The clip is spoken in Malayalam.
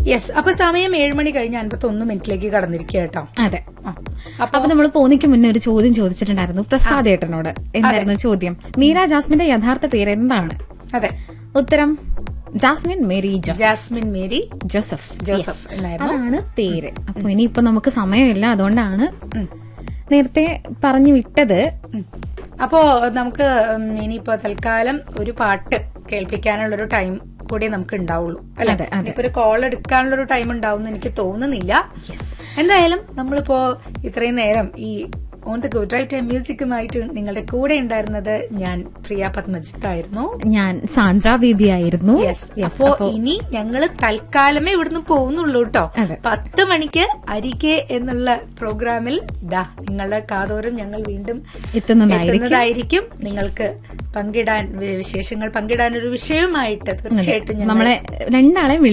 യെസ് അപ്പൊ സമയം ഏഴ് മണി കഴിഞ്ഞ് അൻപത്തി ഒന്ന് മിനിറ്റിലേക്ക് കടന്നിരിക്കുക കേട്ടോ അതെ ആ. അപ്പൊ നമ്മൾ പോന്നിക്ക് മുന്നേ ഒരു ചോദ്യം ചോദിച്ചിട്ടുണ്ടായിരുന്നു പ്രസാദ് ഏട്ടനോട് എന്തായിരുന്നു ചോദ്യം മീര ജാസ്മിന്റെ യഥാർത്ഥ പേര് എന്താണ് അതെ ഉത്തരം ജാസ്മിൻ മേരി ജോസഫ് ജാസ്മിൻ മേരി ജോസഫ് ജോസഫ് എന്നായിരുന്നു അതാണ് പേര് അപ്പൊ ഇനിയിപ്പോ നമുക്ക് സമയമില്ല അതുകൊണ്ടാണ് നേരത്തെ പറഞ്ഞു വിട്ടത് ഉം. അപ്പോ നമുക്ക് ഉം, ഇനിയിപ്പോ തൽക്കാലം ഒരു പാട്ട് കേൾപ്പിക്കാനുള്ള ഒരു ടൈം കൂടി നമുക്ക് ഉണ്ടാവുള്ളൂ അല്ലെ അതെ, അതെ. ഇപ്പൊ ഒരു കോൾ എടുക്കാനുള്ള ഒരു ടൈം ഉണ്ടാവും എനിക്ക് തോന്നുന്നില്ല എന്തായാലും നമ്മളിപ്പോ ഇത്രയും നേരം ഈ ഓൺ ദ ഗുഡ് റൈറ്റ് മ്യൂസിക്കുമായിട്ട് നിങ്ങളുടെ കൂടെ ഉണ്ടായിരുന്നത് ഞാൻ പ്രിയ പത്മജിത്ത് ആയിരുന്നു ഞാൻ സാന്ദ്ര ബേബി ആയിരുന്നു യെസ് അപ്പോ ഇനി ഞങ്ങള് തൽക്കാലമേ ഇവിടുന്ന് പോകുന്നുള്ളൂ കേട്ടോ അതെ. പത്ത് മണിക്ക് അരികെ എന്നുള്ള പ്രോഗ്രാമിൽ ദാ നിങ്ങളുടെ കാതോരം ഞങ്ങൾ വീണ്ടും എത്തുന്നതായിരിക്കും എത്തുന്നതായിരിക്കും നിങ്ങൾക്ക് പങ്കിടാൻ വി- വിശേഷങ്ങൾ പങ്കിടാൻ ഒരു വിഷയമായിട്ട് തീർച്ചയായിട്ടും ഞങ്ങൾ നമ്മളെ രണ്ടാളെ